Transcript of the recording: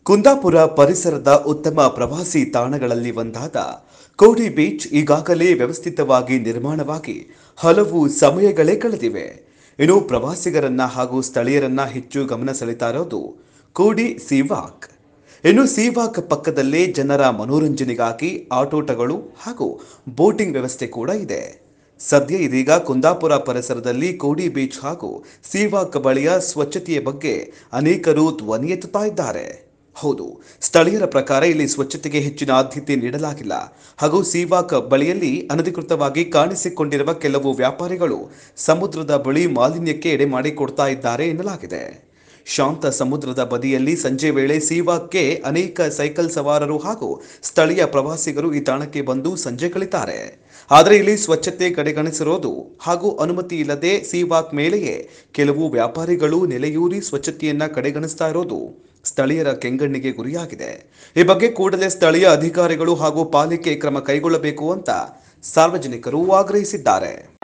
ಕುಂದಾಪುರ ಪರಿಸರದ ಉತ್ತಮ ಪ್ರವಾಸಿ ತಾಣಗಳಲ್ಲಿ ಒಂದಾದ ಕೋಡಿ ಬೀಚ್ ಈಗಾಗಲೇ ವ್ಯವಸ್ಥಿತವಾಗಿ ನಿರ್ಮಾಣವಾಗಿ ಹಲವು ಸಮಯಗಳೇ ಕಳೆದಿವೆ ಇನ್ನು ಪ್ರವಾಸಿಗರನ್ನ ಹಾಗೂ ಸ್ಥಳೀಯರನ್ನ ಹೆಚ್ಚು ಗಮನ ಸೆಳೀತಾ ಇರೋದು ಕೋಡಿ ಸೀವಾಕ್ ಇನ್ನು ಸೀವಾಕ್ ಪಕ್ಕದಲ್ಲೇ ಜನರ ಮನೋರಂಜನೆಗಾಗಿ ಆಟೋಟಗಳು ಹಾಗೂ ಬೋಟಿಂಗ್ ವ್ಯವಸ್ಥೆ ಕೂಡ ಇದೆ ಸದ್ಯ ಇದೀಗ ಕುಂದಾಪುರ ಪರಿಸರದಲ್ಲಿ ಕೋಡಿ ಬೀಚ್ ಹಾಗೂ ಸೀವಾಕ್ ಬಳಿಯ ಸ್ವಚ್ಛತೆಯ ಬಗ್ಗೆ ಅನೇಕರು ಧ್ವನಿ ಎತ್ತುತ್ತಾ ಇದ್ದಾರೆ ಹೌದು ಸ್ಥಳೀಯರ ಪ್ರಕಾರ ಇಲ್ಲಿ ಸ್ವಚ್ಛತೆಗೆ ಹೆಚ್ಚಿನ ಆದ್ಯತೆ ನೀಡಲಾಗಿಲ್ಲ ಹಾಗೂ ಸೀವಾಕ್ ಬಳಿಯಲ್ಲಿ ಅನಧಿಕೃತವಾಗಿ ಕಾಣಿಸಿಕೊಂಡಿರುವ ಕೆಲವು ವ್ಯಾಪಾರಿಗಳು ಸಮುದ್ರದ ಬಳಿ ಮಾಲಿನ್ಯಕ್ಕೆ ಎಡೆ ಮಾಡಿಕೊಡ್ತಾ ಇದ್ದಾರೆ ಎನ್ನಲಾಗಿದೆ ಶಾಂತ ಸಮುದ್ರದ ಬದಿಯಲ್ಲಿ ಸಂಜೆ ವೇಳೆ ಸೀವಾಕ್ಗೆ ಅನೇಕ ಸೈಕಲ್ ಸವಾರರು ಹಾಗೂ ಸ್ಥಳೀಯ ಪ್ರವಾಸಿಗರು ಈ ತಾಣಕ್ಕೆ ಬಂದು ಸಂಜೆ ಕಳಿತಾರೆ ಆದರೆ ಇಲ್ಲಿ ಸ್ವಚ್ಛತೆ ಕಡೆಗಣಿಸಿರೋದು ಹಾಗೂ ಅನುಮತಿ ಇಲ್ಲದೆ ಸೀವಾಕ್ ಮೇಲೆಯೇ ಕೆಲವು ವ್ಯಾಪಾರಿಗಳು ನೆಲೆಯೂರಿ ಸ್ವಚ್ಛತೆಯನ್ನ ಕಡೆಗಣಿಸ್ತಾ ಇರೋದು ಸ್ಥಳೀಯರ ಕೆಂಗಣ್ಣಿಗೆ ಗುರಿಯಾಗಿದೆ ಈ ಬಗ್ಗೆ ಕೂಡಲೇ ಸ್ಥಳೀಯ ಅಧಿಕಾರಿಗಳು ಹಾಗೂ ಪಾಲಿಕೆ ಕ್ರಮ ಕೈಗೊಳ್ಳಬೇಕು ಅಂತ ಸಾರ್ವಜನಿಕರು ಆಗ್ರಹಿಸಿದ್ದಾರೆ